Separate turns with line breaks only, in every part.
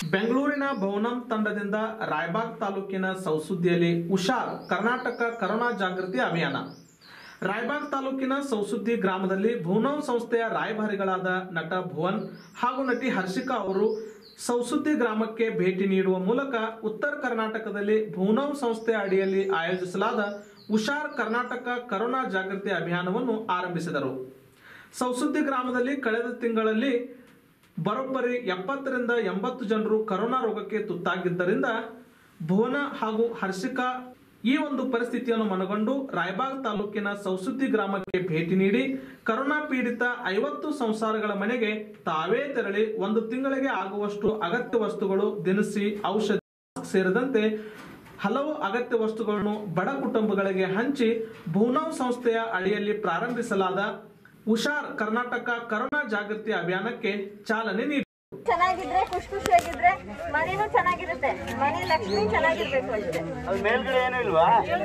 ಬೆಂಗಳೂರಿನ ಭವನಂ ತಂಡದಿಂದ ರಾಯಬಾಗ್ ತಾಲೂಕಿನ ಸೌಸುದ್ದಿಯಲ್ಲಿ ಹುಷಾರ್ ಕರ್ನಾಟಕ ಕರೋನಾ ಜಾಗೃತಿ ಅಭಿಯಾನ ರಾಯಬಾಗ್ ತಾಲೂಕಿನ ಸೌಸುದ್ದಿ ಗ್ರಾಮದಲ್ಲಿ ಭುವನಂ ಸಂಸ್ಥೆಯ ರಾಯಭಾರಿಗಳಾದ ನಟ ಭುವನ್ ಹಾಗೂ ನಟಿ ಹರ್ಷಿಕಾ ಅವರು ಸೌಸುದ್ದಿ ಗ್ರಾಮಕ್ಕೆ ಭೇಟಿ ನೀಡುವ ಮೂಲಕ ಉತ್ತರ ಕರ್ನಾಟಕದಲ್ಲಿ ಭುವನಂ ಸಂಸ್ಥೆಯ ಅಡಿಯಲ್ಲಿ ಆಯೋಜಿಸಲಾದ ಹುಷಾರ್ ಕರ್ನಾಟಕ ಕರೋನಾ ಜಾಗೃತಿ ಅಭಿಯಾನವನ್ನು ಆರಂಭಿಸಿದರು ಸೌಸುದ್ದಿ ಗ್ರಾಮದಲ್ಲಿ ಕಳೆದ ತಿಂಗಳಲ್ಲಿ ಬರೋಬ್ಬರಿ ಎಪ್ಪತ್ತರಿಂದ ಎಂಬತ್ತು ಜನರು ಕರೋನಾ ರೋಗಕ್ಕೆ ತುತ್ತಾಗಿದ್ದರಿಂದ ಭುವನ ಹಾಗೂ ಹರ್ಷಿಕಾ ಈ ಒಂದು ಪರಿಸ್ಥಿತಿಯನ್ನು ಮನಗೊಂಡು ರಾಯಬಾಗ್ ತಾಲೂಕಿನ ಸೌಸುದ್ದಿ ಗ್ರಾಮಕ್ಕೆ ಭೇಟಿ ನೀಡಿ ಕರೋನಾ ಪೀಡಿತ ಐವತ್ತು ಸಂಸಾರಗಳ ಮನೆಗೆ ತಾವೇ ತೆರಳಿ ಒಂದು ತಿಂಗಳಿಗೆ ಆಗುವಷ್ಟು ಅಗತ್ಯ ವಸ್ತುಗಳು ದಿನಸಿ ಔಷಧಿ ಮಾಸ್ಕ್ ಸೇರಿದಂತೆ ಹಲವು ಅಗತ್ಯ ವಸ್ತುಗಳನ್ನು ಬಡ ಕುಟುಂಬಗಳಿಗೆ ಹಂಚಿ ಭೂನವ್ ಸಂಸ್ಥೆಯ ಅಡಿಯಲ್ಲಿ ಪ್ರಾರಂಭಿಸಲಾದ ಹುಷಾರ್ ಕರ್ನಾಟಕ ಕರೋನಾ ಜಾಗೃತಿ ಅಭಿಯಾನಕ್ಕೆ ಚಾಲನೆ ನೀಡಿ
ಚೆನ್ನಾಗಿದ್ರೆ ಖುಷಿ ಖುಷಿಯಾಗಿದ್ರೆ ಮನೇನು ಚೆನ್ನಾಗಿರುತ್ತೆ ಮನೆ ಲಕ್ಷ್ಮಿ ಚೆನ್ನಾಗಿರ್ಬೇಕು ಅಷ್ಟೇ
ಅದು ಮೇಲ್ಗಡೆ ಏನೂ ಇಲ್ವಾ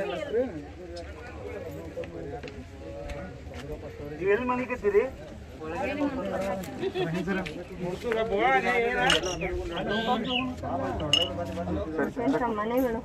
ನೀವು ಎಲ್ಲಿ ಮನಿಕತ್ತೀರಿ
ಮನೆಗಳು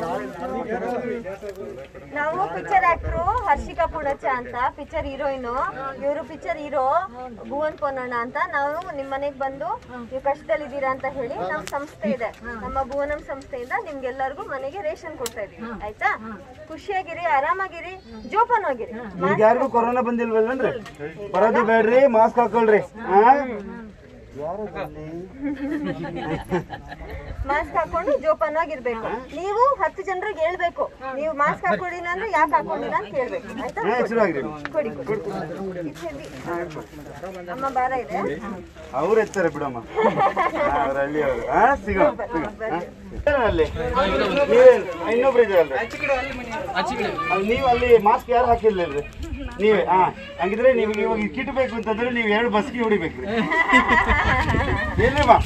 ನಾವು ಪಿಕ್ಚರ್ ಆಕ್ಟ್ರು ಹರ್ಷಿಕಾ ಪುಣಚ ಅಂತ ಪಿಕ್ಚರ್ ಹೀರೋಯಿನ್ ಇವರು ಪಿಕ್ಚರ್ ಹೀರೋ ಭುವನ್ ಪೊನ್ನಣ್ಣ ಅಂತ ನಾವು ನಿಮ್ ಮನೆಗ್ ಬಂದು ನೀವು ಕಷ್ಟದಲ್ಲಿದ್ದೀರಾ ಅಂತ ಹೇಳಿ ನಮ್ ಸಂಸ್ಥೆ ಇದೆ ನಮ್ಮ ಭುವನಂ ಸಂಸ್ಥೆಯಿಂದ ನಿಮ್ಗೆಲ್ಲರಿಗೂ ಮನೆಗೆ ರೇಷನ್ ಕೊಡ್ತಾ ಇದೀವಿ ಆಯ್ತಾ ಖುಷಿಯಾಗಿರಿ ಆರಾಮಾಗಿರಿ ಜೋಪಾನವಾಗಿರಿ
ನಿಮ್ಗೆ ಯಾರಿಗೂ ಕೊರೋನಾ ಬಂದಿಲ್ವಲ್ಲನ್ರಿ ಬರೋದು ಬೇಡ್ರಿ ಮಾಸ್ಕ್ ಹಾಕೊಳ್ರಿ ಹಾ
ಮಾಸ್ಕ್ ಹಾಕೊಂಡು ಜೋಪಾನವಾಗಿರ್ಬೇಕು ನೀವು ಹತ್ತು ಜನರಿಗೆ ಹೇಳ್ಬೇಕು ನೀವು ಮಾಸ್ಕ್ ಹಾಕೊಂಡಿಲ್ಲ ಅಂದ್ರೆ ಯಾಕೆ ಹಾಕೊಂಡಿಲ್ಲ ಅಂತ ಕೇಳ್ಬೇಕು ಆಯ್ತಾ
ಹಾ ಹೆಸರಾಗ್ರಿ
ಕೊಡಿ ಕೊಡಿ ಇದು ಹೆವಿ. ಅಮ್ಮ ಬಾರ ಇದೆ
ಅವ್ರು ಎತ್ತಾರೆ ಬಿಡಮ್ಮ ಅವ್ರ ಹಳ್ಳಿ ಅವರು ಹಾ ಸಿಗೋ ಸಿಗೋ ಹಾ? ಏನು ಅಲ್ಲಿ ನೀವೇನು ಇನ್ನೊಬ್ರು ಇದಾರಲ್ರಿ ಅಲ್ಲಿ ನೀವು ಅಲ್ಲಿ ಮಾಸ್ಕ್ ಯಾರು ಹಾಕಿರ್ಲಿಲ್ರಿ ನೀವೇ ಹಾ ಹಂಗಿದ್ರೆ ನಿಮ್ಗೆ ಇವಾಗ ಕಿಟ್ ಬೇಕು ಅಂತಂದ್ರೆ ನೀವು ಎರಡು ಬಸ್ಗೆ ಹೊಡಿಬೇಕ್ರಿ ಎಲ್ಲಿಮ್ಮ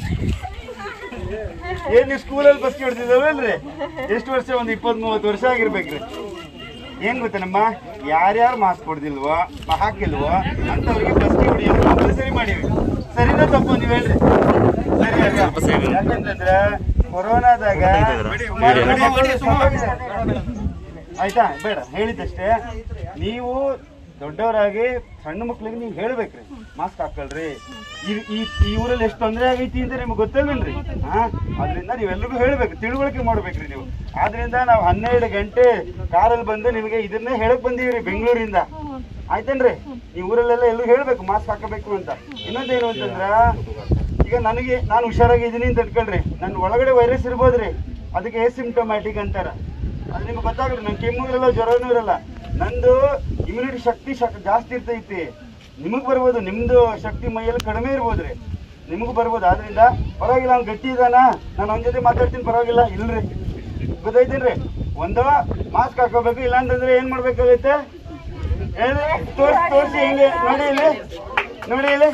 ಏನ್ ನೀವು ಸ್ಕೂಲಲ್ಲಿ ಬಸ್ಗೆ ಹೊಡ್ತಿದ್ದಾವಲ್ರಿ ಎಷ್ಟು ವರ್ಷ ಒಂದು ಇಪ್ಪತ್ತ್ ಮೂವತ್ತು ವರ್ಷ ಆಗಿರ್ಬೇಕ್ರಿ ಏನ್ ಗೊತ್ತೇನಮ್ಮ ಯಾರ್ಯಾರು ಮಾಸ್ಕ್ ಹೊಡೆದಿಲ್ವೋ ಹಾಕಿಲ್ವೋ ಅಂತವ್ರಿಗೆ ಬಸ್ಗೆ ಹೊಡಿಯೋದು ಕಂಪಲ್ಸರಿ ಮಾಡೀವಿ ಸರಿನಾ ತಪ್ಪು ನೀವ್ ಹೇಳ್ರಿ ಸರಿ ಅಲ್ವಾ? ಯಾಕಂತಂದ್ರೆ ಕೊರೋನಾದಾಗ ಸುಮಾರು ಜನ ಸತ್ತೋಗಿದ್ದಾರೆ. ಆಯ್ತಾ ಬೇಡ ಹೇಳಿದ್ದಷ್ಟೇ ನೀವು ದೊಡ್ಡವರಾಗಿ ಸಣ್ಣ ಮಕ್ಳಿಗೆ ನೀವು ಹೇಳ್ಬೇಕ್ರಿ ಮಾಸ್ಕ್ ಹಾಕೊಳ್ರಿ ಈ ಈ ಈ ಊರಲ್ಲಿ ಎಷ್ಟು ತೊಂದರೆ ಆಗೈತಿ ಅಂತ ನಿಮ್ಗೆ ಗೊತ್ತಲ್ವೇನ್ರಿ ಹಾ ಅದರಿಂದ ನೀವೆಲ್ರಿಗೂ ಹೇಳ್ಬೇಕು ತಿಳುವಳಿಕೆ ಮಾಡ್ಬೇಕ್ರಿ ನೀವು ಆದ್ರಿಂದ ನಾವು ಹನ್ನೆರಡು ಗಂಟೆ ಕಾರಲ್ಲಿ ಬಂದು ನಿಮಗೆ ಇದನ್ನೇ ಹೇಳಕ್ ಬಂದೀವ್ರಿ ಬೆಂಗಳೂರಿಂದ ಆಯ್ತೇನ್ರಿ ಈ ಊರಲ್ಲೆಲ್ಲ ಎಲ್ಲರೂ ಹೇಳ್ಬೇಕು ಮಾಸ್ಕ್ ಹಾಕಬೇಕು ಅಂತ ಇನ್ನೊಂದೇನು ಅಂತಂದ್ರ ಈಗ ನನಗೆ ನಾನು ಹುಷಾರಾಗಿದ್ದೀನಿ ಅಂತ ಇಟ್ಕೊಳ್ರಿ ನನ್ನ ಒಳಗಡೆ ವೈರಸ್ ಇರ್ಬೋದ್ರಿ ಅದಕ್ಕೆ ಸಿಂಪ್ಟಮ್ಯಾಟಿಕ್ ಅಂತಾರ ಅದು ನಿಮ್ಗೆ ಗೊತ್ತಾಗ್ರಿ ನಂಗೆ ಕೆಮ್ಮು ಇರಲ್ಲ ಜ್ವರನೂ ಇರಲ್ಲ ನಂದು ಇಮ್ಯುನಿಟಿ ಶಕ್ತಿ ಶಕ್ ಜಾಸ್ತಿ ಇರ್ತೈತಿ ನಿಮಗೆ ಬರ್ಬೋದು ನಿಮ್ದು ಶಕ್ತಿ ಮೈಯಲ್ಲಿ ಕಡಿಮೆ ಇರ್ಬೋದ್ರಿ ನಿಮಗೂ ಬರ್ಬೋದು ಆದ್ರಿಂದ ಪರವಾಗಿಲ್ಲ ಅವ್ನು ಗಟ್ಟಿ ಇದಾನ ನಾನು ಅವನ ಜೊತೆ ಮಾತಾಡ್ತೀನಿ ಪರವಾಗಿಲ್ಲ ಇಲ್ರಿ ಗೊತ್ತೈತೇನ್ರಿ ಒಂದು ಮಾಸ್ಕ್ ಹಾಕೋಬೇಕು ಇಲ್ಲ ಅಂತಂದ್ರೆ ಏನ್ ಮಾಡ್ಬೇಕಾಗೈತೆ ಹೇಳ್ರಿ ತೋರ್ಸಿ ತೋರ್ಸಿ ಹೆಂಗೆ ನೋಡಿ ಇಲ್ಲಿ ನೋಡಿ ಇಲ್ಲಿ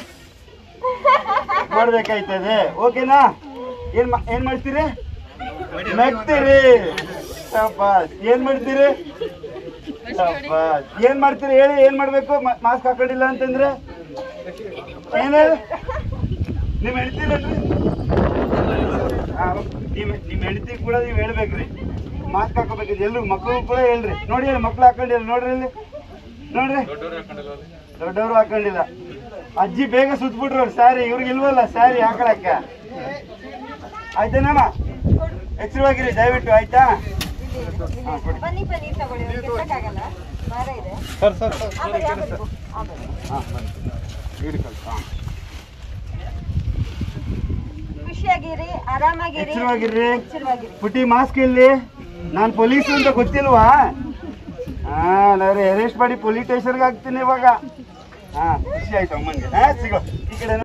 ಮಾಡ್ಬೇಕಾಯ್ತದೆ ಓಕೆನಾ ಏನ್ ಮಾ- ಏನ್ ಮಾಡ್ತೀರಿ ನಗ್ತೀರಿ ಶಾಬಾಸ್. ಏನ್ ಮಾಡ್ತೀರಿ ಶಾಬಾಸ್. ಏನ್ ಮಾಡ್ತೀರಿ ಹೇಳಿ ಏನ್ ಮಾಡ್ಬೇಕು ಮಾಸ್ಕ್ ಹಾಕೊಂಡಿಲ್ಲ ಅಂತಂದ್ರೆ ಏನ್ ಹೇಳಿ ನಿಮ್ ಹೇಳ್ತೀರಲ್ರಿ ಆ, ನಿಮ್ ನಿಮ್ ಹೆಂಡತಿ ಕೂಡ ನೀವ್ ಹೇಳ್ಬೇಕ್ರಿ ಮಾಸ್ಕ್ ಹಾಕೋಬೇಕು ಎಲ್ಲರೂ ಮಕ್ಕಳು ಕೂಡ ಹೇಳ್ರಿ ನೋಡಿ ಅಲ್ಲಿ ಮಕ್ಳು ಹಾಕೊಂಡಿಲ್ಲ ನೋಡ್ರಿ ಇಲ್ಲಿ ನೋಡ್ರಿ ದೊಡ್ಡವರು ಹಾಕೊಂಡಿಲ್ಲ ಅಜ್ಜಿ ಬೇಗ ಸುತ್ಬಿಟ್ರು ಅವ್ರು ಸ್ಯಾರಿ ಇವ್ರಿಗೆ ಇಲ್ವಲ್ಲ ಸ್ಯಾರಿ ಹಾಕೊಳಕ್ಕ ಆಯ್ತೇನಮ್ಮ ಎಚ್ಚರವಾಗಿರಿ ದಯವಿಟ್ಟು ಆಯ್ತಾ ಹಾ, ಕೊಡಿ.
ಬನ್ನಿ ಬನ್ನಿ ತಗೊಳ್ಳಿ ಅವ್ರಿಗೆ ಕೆಟ್ಟಕ್ಕಾಗಲ್ಲ ಬಾರ ಇದೆ
ಸರ್ ಸರ್
ಆಮೇಲೆ ಆಮೇಲೆ ಬು- ಆಮೇಲೆ.
ಹಾ ಬನ್ನಿ ಹಿಡ್ಕೊಳ್ಳಿ. ಹಾ.
ಖುಷಿಯಾಗಿರಿ ಆರಾಮಾಗಿರಿ
ಎಚ್ಚರವಾಗಿರ್ರಿ
ಎಚ್ಚರವಾಗಿರಿ
ಪುಟಿ ಮಾಸ್ಕ್ ಇಲ್ಲಿ ನಾನ್ ಪೊಲೀಸ್ ಅಂತ ಗೊತ್ತಿಲ್ವಾ ಹಾ ನಾನು ಅರೆಸ್ಟ್ ಮಾಡಿ ಪೊಲೀಸ್ ಸ್ಟೇಷನ್ಗೆ ಹಾಕ್ತೀನಿ ಇವಾಗ ಹಾ ಖುಷಿ ಆಯ್ತು ಅಮ್ಮನ್ಗೆ ಹಾ ಸಿಗೋ ಈ ಕಡೆ